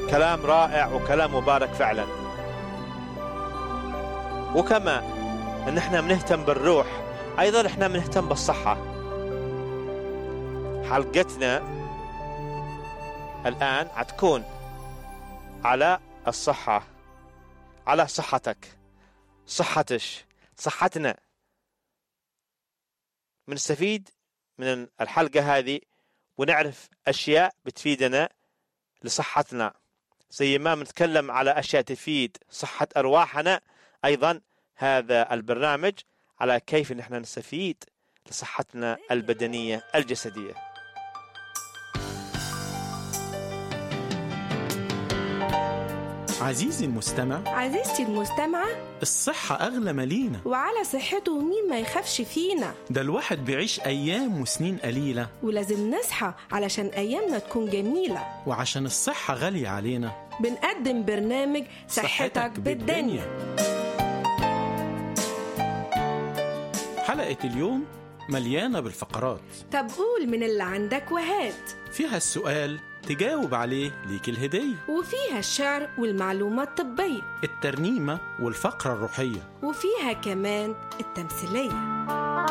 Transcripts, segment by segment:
كلام رائع وكلام مبارك فعلا وكما ان احنا بنهتم بالروح ايضا احنا بنهتم بالصحة حلقتنا الان حتكون على الصحة على صحتك صحتش صحتنا بنستفيد من الحلقة هذه ونعرف أشياء بتفيدنا لصحتنا زي ما بنتكلم على أشياء تفيد صحة أرواحنا أيضا هذا البرنامج على كيف نحن نستفيد لصحتنا البدنية الجسدية عزيزي المستمع عزيزتي المستمعة الصحة أغلى مالينا وعلى صحته مين ما يخافش فينا ده الواحد بيعيش أيام وسنين قليلة ولازم نصحى علشان أيامنا تكون جميلة وعشان الصحة غالية علينا بنقدم برنامج صحتك بالدنيا حلقة اليوم مليانة بالفقرات طب قول من اللي عندك وهات فيها السؤال تجاوب عليه ليك الهدية وفيها الشعر والمعلومة الطبية الترنيمة والفقرة الروحية وفيها كمان التمثيلية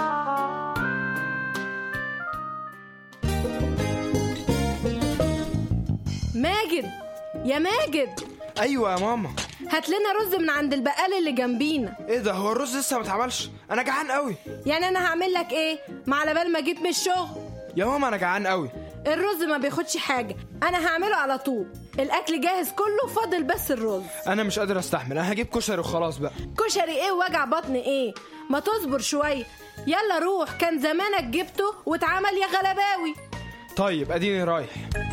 ماجد يا ماجد ايوه يا ماما هات لنا رز من عند البقال اللي جنبينا ايه ده هو الرز لسه ما اتعملش انا جعان قوي يعني انا هعمل لك ايه ما على بال ما جيت من الشغل يا ماما انا جعان قوي الرز ما بياخدش حاجة أنا هعمله على طول الأكل جاهز كله فاضل بس الرز انا مش قادر استحمل انا هجيب كشري وخلاص بقى كشري إيه ووجع بطن إيه ما تصبر شوية يلا روح كان زمانك جبته واتعمل يا غلباوي طيب اديني رايح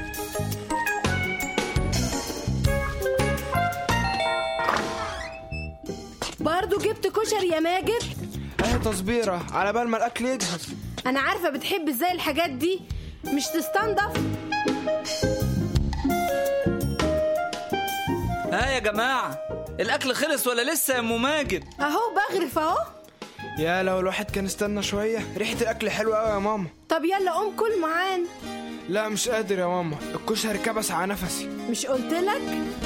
برضو جبت كشري يا ماجد اهي تصبيره على بال ما الاكل يجهز أنا عارفة بتحب إزاي الحاجات دي مش تستنضف ها يا جماعة الأكل خلص ولا لسه يا أم ماجد؟ أهو بغرف أهو يا لو الواحد كان استنى شويه ريحه الاكل حلوه قوي يا ماما طب يلا قوم كل معانا لا مش قادر يا ماما الكشري كبس على نفسي مش قلتلك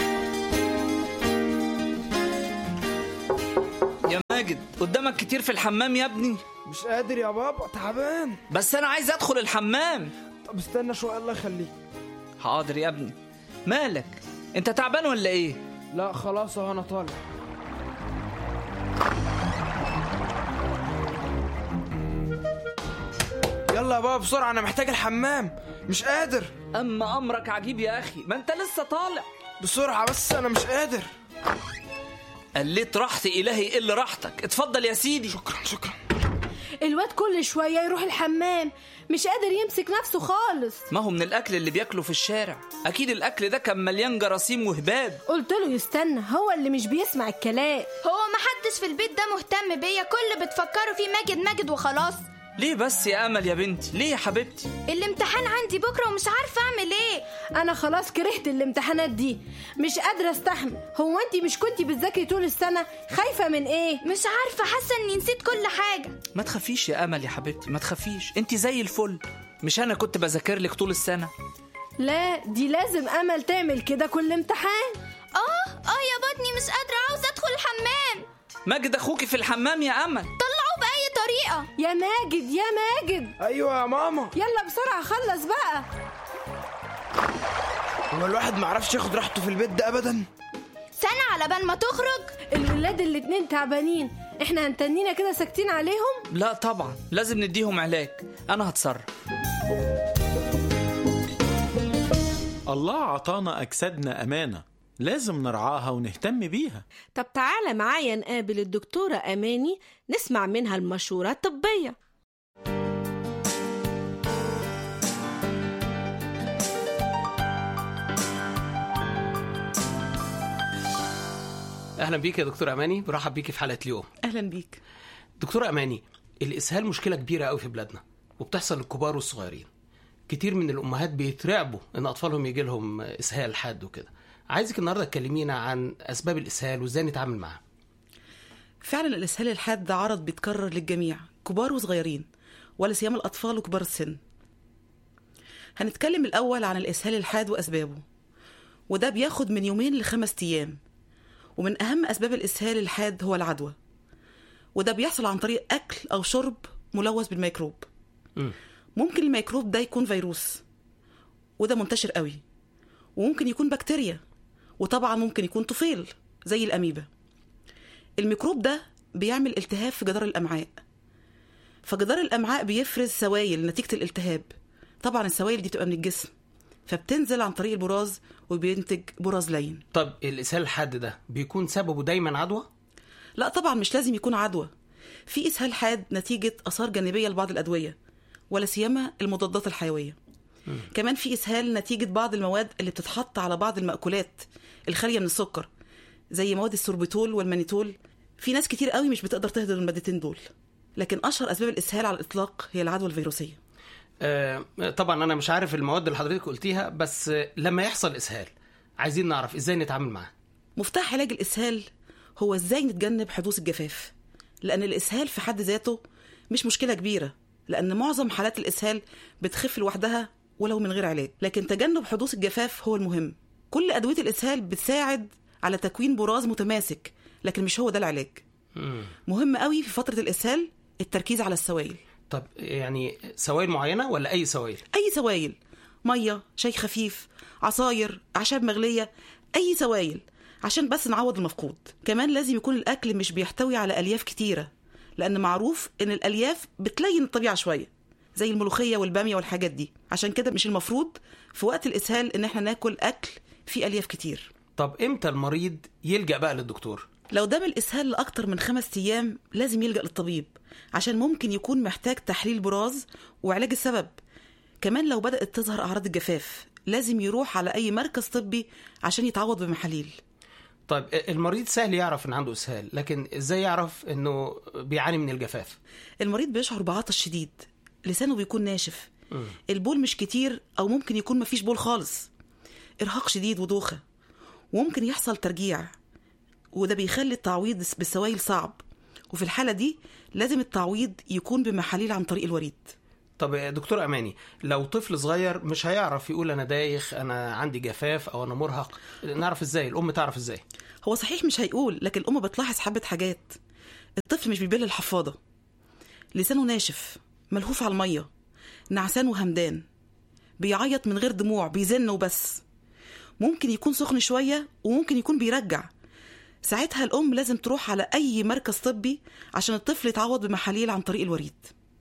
يا ماجد قدامك كتير في الحمام يا ابني مش قادر يا بابا تعبان بس أنا عايز أدخل الحمام طب استنى شويه الله يخليك حاضر يا ابني مالك؟ أنت تعبان ولا إيه؟ لا خلاص اهو انا طالع يلا يا بابا بسرعه انا محتاج الحمام مش قادر أما أمرك عجيب يا أخي ما أنت لسه طالع بسرعه بس انا مش قادر قلت راحت إلهي إيه اللي راحتك اتفضل يا سيدي شكرا شكرا الواد كل شوية يروح الحمام مش قادر يمسك نفسه خالص ما هو من الأكل اللي بياكله في الشارع أكيد الأكل ده كان مليان جراثيم وهباب قلت له يستنى هو اللي مش بيسمع الكلام هو محدش في البيت ده مهتم بيا كل اللي بتفكروا فيه ماجد ماجد وخلاص ليه بس يا أمل يا بنتي ليه يا حبيبتي الامتحان عندي بكره ومش عارفه اعمل ايه انا خلاص كرهت الامتحانات دي مش قادرة استحمل هو انت مش كنتي بتذاكري طول السنة خايفة من ايه مش عارفه حاسه اني نسيت كل حاجه ما تخافيش يا أمل يا حبيبتي ما تخافيش أنت زي الفل مش أنا كنت بذاكر لك طول السنة لا دي لازم امل تعمل كده كل امتحان اه اه يا بطني مش قادره عاوزه ادخل الحمام ماجد أخوكي في الحمام يا أمل طلعوه باي طريقه يا ماجد يا ماجد ايوه يا ماما يلا بسرعة خلص بقى هو الواحد معرفش ياخد راحته في البيت ده ابدا سنه على بال ما تخرج الولاد الاتنين تعبانين احنا هنتنينا كده ساكتين عليهم لا طبعا لازم نديهم علاج أنا هتصرف الله عطانا أجسادنا أمانة لازم نرعاها ونهتم بيها طب تعالى معايا نقابل الدكتورة أماني نسمع منها المشورة الطبية اهلا بيك يا دكتور اماني برحب بيكي في حلقه اليوم اهلا بيك دكتور اماني الاسهال مشكله كبيره قوي في بلادنا وبتحصل للكبار والصغيرين كتير من الامهات بيترعبوا ان اطفالهم يجي لهم اسهال حاد وكده عايزك النهارده تكلمينا عن اسباب الاسهال وازاي نتعامل معاه فعلا الاسهال الحاد ده عرض بيتكرر للجميع كبار وصغيرين ولا سيما الاطفال وكبار السن هنتكلم الاول عن الاسهال الحاد واسبابه وده بياخد من يومين لخمس أيام ومن أهم أسباب الإسهال الحاد هو العدوى وده بيحصل عن طريق أكل أو شرب ملوث بالميكروب مم. ممكن الميكروب ده يكون فيروس وده منتشر قوي وممكن يكون بكتيريا وطبعا ممكن يكون طفيل زي الأميبا الميكروب ده بيعمل التهاب في جدار الأمعاء فجدار الأمعاء بيفرز سوائل نتيجة الالتهاب طبعا السوائل دي بتبقى من الجسم فبتنزل عن طريق البراز وبينتج براز لين طب الاسهال الحاد ده بيكون سببه دايما عدوى لا طبعا مش لازم يكون عدوى في اسهال حاد نتيجه اثار جانبيه لبعض الادويه ولا سيما المضادات الحيويه كمان في اسهال نتيجه بعض المواد اللي بتتحط على بعض المأكولات الخاليه من السكر زي مواد السوربيتول والمانيتول في ناس كتير قوي مش بتقدر تهضم المادتين دول لكن اشهر اسباب الاسهال على الاطلاق هي العدوى الفيروسيه آه طبعا انا مش عارف المواد اللي حضرتك قلتيها بس آه، لما يحصل اسهال عايزين نعرف ازاي نتعامل معاه مفتاح علاج الإسهال هو إزاي نتجنب حدوث الجفاف لأن الإسهال في حد ذاته مش مشكلة كبيرة لأن معظم حالات الإسهال بتخف لوحدها ولو من غير علاج لكن تجنب حدوث الجفاف هو المهم كل أدوية الإسهال بتساعد على تكوين براز متماسك لكن مش هو ده العلاج مم. مهم قوي في فترة الإسهال التركيز على السوائل طب يعني سوائل معينه ولا اي سوائل أي سوائل مية شاي خفيف عصاير أعشاب مغلية أي سوائل عشان بس نعوض المفقود كمان لازم يكون الأكل مش بيحتوي على ألياف كتيرة لأن معروف إن الألياف بتلين الطبيعة شوية زي الملوخية والبامية والحاجات دي عشان كده مش المفروض في وقت الإسهال إن احنا ناكل أكل فيه ألياف كتير طب امتى المريض يلجا بقى للدكتور لو دام الإسهال لأكتر من خمس أيام لازم يلجأ للطبيب عشان ممكن يكون محتاج تحليل براز وعلاج السبب كمان لو بدأت تظهر أعراض الجفاف لازم يروح على أي مركز طبي عشان يتعوض بمحاليل طيب المريض سهل يعرف ان عنده اسهال لكن ازاي يعرف انه بيعاني من الجفاف المريض بيشعر بعطش شديد لسانه بيكون ناشف البول مش كتير أو ممكن يكون مفيش بول خالص إرهاق شديد ودوخة وممكن يحصل ترجيع وده بيخلي التعويض بالسوائل صعب وفي الحالة دي لازم التعويض يكون بمحاليل عن طريق الوريد طب يا دكتور اماني لو طفل صغير مش هيعرف يقول انا دايخ انا عندي جفاف او انا مرهق نعرف ازاي الام تعرف ازاي هو صحيح مش هيقول لكن الأم بتلاحظ حبة حاجات الطفل مش بيبل الحفاضة لسانه ناشف ملهوف على المية نعسان وهمدان بيعيط من غير دموع بيزن وبس ممكن يكون سخن شوية وممكن يكون بيرجع ساعتها الأم لازم تروح على أي مركز طبي عشان الطفل يتعوض بمحاليل عن طريق الوريد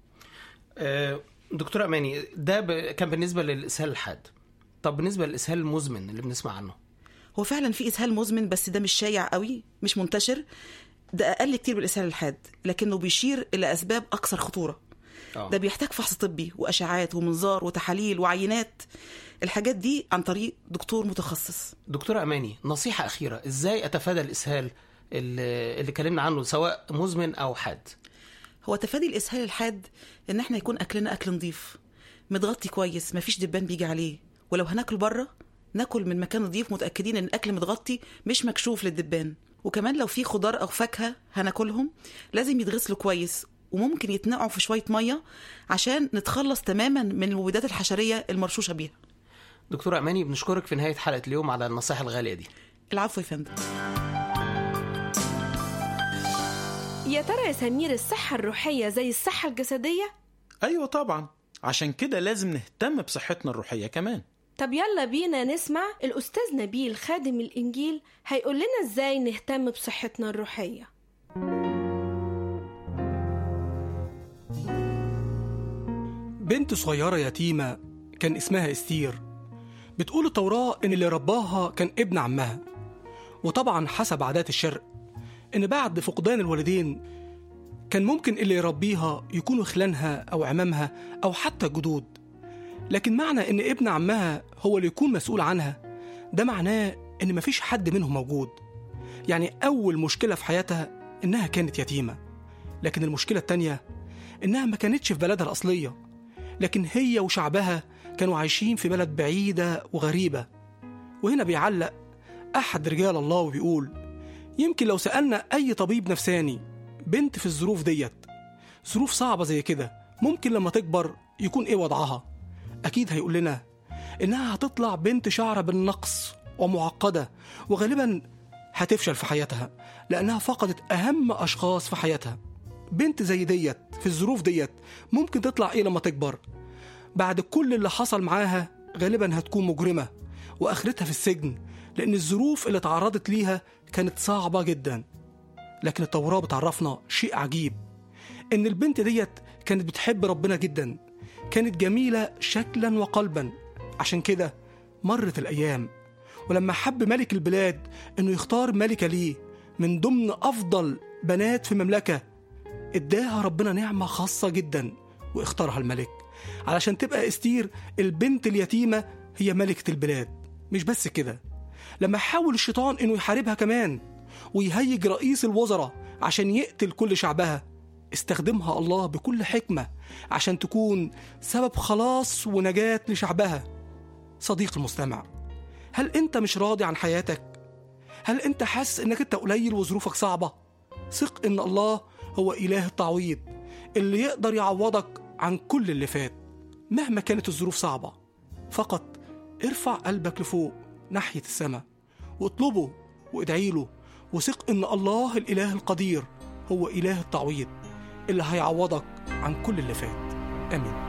آه، دكتور اماني ده ب... كان بالنسبه للاسهال الحاد طب بالنسبه للاسهال المزمن اللي بنسمع عنه هو فعلا في اسهال مزمن بس ده مش شائع قوي مش منتشر ده اقل كتير من الاسهال الحاد لكنه بيشير الى اسباب اكثر خطوره آه. ده بيحتاج فحص طبي واشعاعات ومنظار وتحاليل وعينات الحاجات دي عن طريق دكتور متخصص دكتور اماني نصيحه اخيره ازاي اتفادى الاسهال اللي اللي اتكلمنا عنه سواء مزمن او حاد هو تفادي الاسهال الحاد ان احنا يكون اكلنا اكل نظيف متغطي كويس مفيش دبان بيجي عليه ولو هناكل بره ناكل من مكان نظيف متاكدين ان الاكل متغطي مش مكشوف للدبان وكمان لو في خضار او فاكهه هناكلهم لازم يتغسلوا كويس وممكن يتنقعوا في شويه ميه عشان نتخلص تماما من المبيدات الحشريه المرشوشه بيها دكتور اماني بنشكرك في نهايه حلقه اليوم على النصائح الغاليه دي العفو يا فندم يا ترى يا سمير الصحة الروحية زي الصحة الجسدية؟ أيوة طبعا عشان كده لازم نهتم بصحتنا الروحية كمان طب يلا بينا نسمع الأستاذ نبيل خادم الإنجيل هيقول لنا إزاي نهتم بصحتنا الروحية بنت صغيرة يتيمة كان اسمها استير بتقول التوراة إن اللي رباها كان ابن عمها وطبعا حسب عادات الشرق إن بعد فقدان الوالدين كان ممكن اللي يربيها يكونوا خلانها أو عمامها أو حتى الجدود لكن معنى إن ابن عمها هو اللي يكون مسؤول عنها ده معناه إن مفيش حد منهم موجود يعني أول مشكلة في حياتها إنها كانت يتيمة لكن المشكلة التانية إنها ما كانتش في بلدها الأصلية لكن هي وشعبها كانوا عايشين في بلد بعيدة وغريبة وهنا بيعلق أحد رجال الله وبيقول يمكن لو سألنا أي طبيب نفساني بنت في الظروف ديت ظروف صعبة زي كده ممكن لما تكبر يكون إيه وضعها أكيد هيقول لنا إنها هتطلع بنت شعر بالنقص ومعقدة وغالبا هتفشل في حياتها لأنها فقدت أهم أشخاص في حياتها بنت زي ديت في الظروف ديت ممكن تطلع إيه لما تكبر بعد كل اللي حصل معاها غالبا هتكون مجرمة وآخرتها في السجن لأن الظروف اللي تعرضت ليها كانت صعبة جدا لكن التوراة بتعرفنا شيء عجيب إن البنت ديت كانت بتحب ربنا جدا كانت جميلة شكلا وقلبا عشان كده مرت الأيام ولما حب ملك البلاد إنه يختار ملكة ليه من ضمن أفضل بنات في المملكة اداها ربنا نعمة خاصة جدا واختارها الملك علشان تبقى استير البنت اليتيمة هي ملكة البلاد مش بس كده لما حاول الشيطان انه يحاربها كمان ويهيج رئيس الوزراء عشان يقتل كل شعبها استخدمها الله بكل حكمة عشان تكون سبب خلاص ونجاة لشعبها صديق المستمع هل انت مش راضي عن حياتك؟ هل انت حاسس انك انت قليل وظروفك صعبة؟ ثق ان الله هو اله التعويض اللي يقدر يعوضك عن كل اللي فات مهما كانت الظروف صعبة فقط ارفع قلبك لفوق ناحية السماء واطلبه وادعي له وثق ان الله الاله القدير هو اله التعويض اللي هيعوضك عن كل اللي فات امين